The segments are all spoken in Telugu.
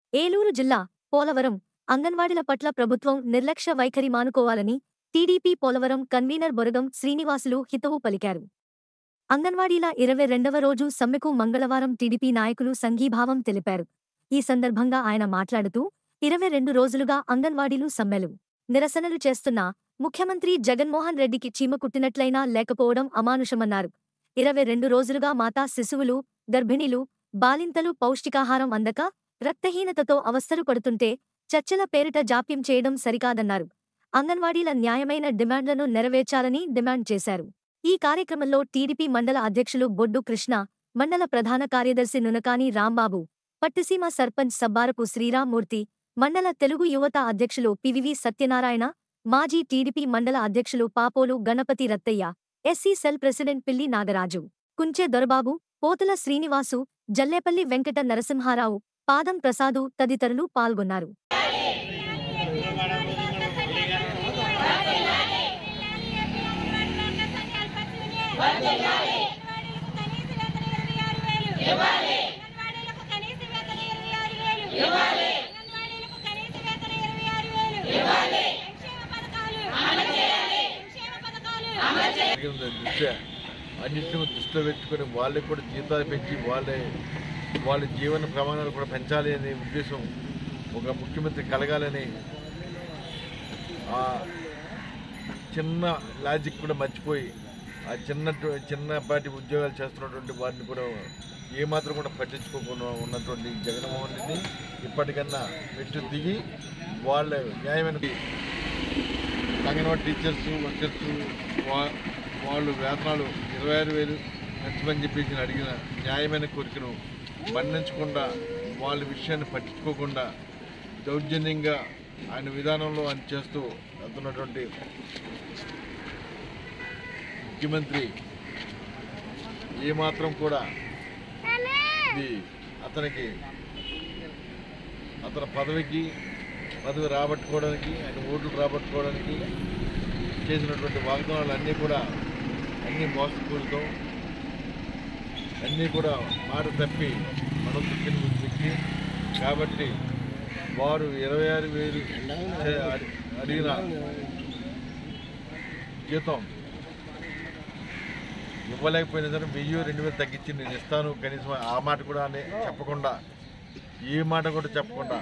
ఏలూరు జిల్లా పోలవరం అంగన్వాడీల పట్ల ప్రభుత్వం నిర్లక్ష్య వైఖరి మానుకోవాలని టీడీపీ పోలవరం కన్వీనర్ బొరగం శ్రీనివాసులు హితవు పలికారు అంగన్వాడీల ఇరవై రెండవ రోజు సమ్మెకు మంగళవారం టీడీపీ నాయకులు సంఘీభావం తెలిపారు ఈ సందర్భంగా ఆయన మాట్లాడుతూ ఇరవై రెండు రోజులుగా అంగన్వాడీలు సమ్మెలు నిరసనలు చేస్తున్నా ముఖ్యమంత్రి జగన్మోహన్ రెడ్డికి చీమ కుట్టినట్లయినా లేకపోవడం అమానుషమన్నారు ఇరవై రెండు రోజులుగా మాతా శిశువులు గర్భిణీలు బాలింతలు పౌష్టికాహారం అందక రక్తహీనతతో అవస్థలు పడుతుంటే చర్చల పేరిట జాప్యం చేయడం సరికాదన్నారు అంగన్వాడీల న్యాయమైన డిమాండ్లను నెరవేర్చాలని డిమాండ్ చేశారు ఈ కార్యక్రమంలో టీడీపీ మండల అధ్యక్షులు బొడ్డు కృష్ణ మండల ప్రధాన కార్యదర్శి నునకాని రాంబాబు పట్టిసీమ సర్పంచ్ సబ్బారపు శ్రీరామ్మూర్తి మండల తెలుగు యువత అధ్యక్షులు పివివి సత్యనారాయణ మాజీ టీడీపీ మండల అధ్యక్షులు Papolu Ganapathi Rattaiah SC cell president Pilli Nagaraju కుంచె Dorababu పోతుల శ్రీనివాసు జల్లేపల్లి వెంకట నరసింహారావు పాదం ప్రసాదు తదితరులు పాల్గొన్నారు జరిగిన దృష్ట్యా అన్నింటిని దృష్టిలో పెట్టుకొని వాళ్ళకి కూడా జీతాలు పెంచి వాళ్ళే వాళ్ళ జీవన ప్రమాణాలు కూడా పెంచాలి అనే ఉద్దేశం ఒక ముఖ్యమంత్రి కలగాలని ఆ చిన్న లాజిక్ కూడా మర్చిపోయి ఆ చిన్న చిన్నపాటి ఉద్యోగాలు చేస్తున్నటువంటి వారిని కూడా ఏమాత్రం కూడా పట్టించుకోకుండా ఉన్నటువంటి జగన్మోహన్ రెడ్డి ఇప్పటికన్నా మెట్టు దిగి వాళ్ళ న్యాయమైన అంగన్వాడీ టీచర్స్ వర్కర్స్ వా వాళ్ళు వేతనాలు ఇరవై ఆరు వేలు పెంచమని చెప్పేసి నేను అడిగిన న్యాయమైన కోరికను మన్నించకుండా వాళ్ళ విషయాన్ని పట్టించుకోకుండా దౌర్జన్యంగా ఆయన విధానంలో ఆయన చేస్తూ వెళ్తున్నటువంటి ముఖ్యమంత్రి ఏమాత్రం కూడా ఇది అతనికి అతని పదవికి పదవి రాబట్టుకోవడానికి ఆయన ఓట్లు రాబట్టుకోవడానికి చేసినటువంటి వాగ్దానాలు అన్నీ కూడా అన్నీ మోసపూరితం అన్నీ కూడా మాట తప్పి మనం దృష్టిని వ్యక్తి కాబట్టి వారు ఇరవై ఆరు వేలు చే- అడి- అడిగిన జీతం ఇవ్వలేకపోయినా సరే వెయ్యి రెండు వేలు తగ్గించి నేను ఇస్తాను కనీసం ఆ మాట కూడా అనే చెప్పకుండా ఏ మాట కూడా చెప్పకుండా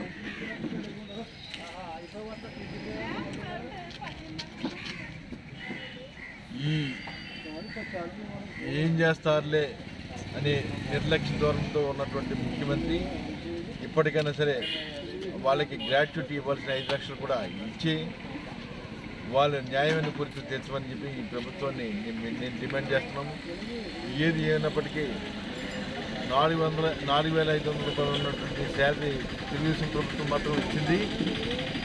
ఈ ఏం చేస్తారులే అనే నిర్లక్ష్య ధోరణితో ఉన్నటువంటి ముఖ్యమంత్రి ఇప్పటికైనా సరే వాళ్ళకి గ్రాట్యుటీ ఇవ్వాల్సిన ఐదు లక్షలు కూడా ఇచ్చి వాళ్ళ న్యాయమైన కోరికలు తెచ్చమని చెప్పి ఈ ప్రభుత్వాన్ని నేను నేను డిమాండ్ చేస్తున్నాము ఏది అయినప్పటికీ నాలుగు వందల నాలుగు వేల ఐదు వందల రూపాయలు ఉన్నటువంటి శాలరీ తెలుగుదేశం ప్రభుత్వం మాత్రం ఇచ్చింది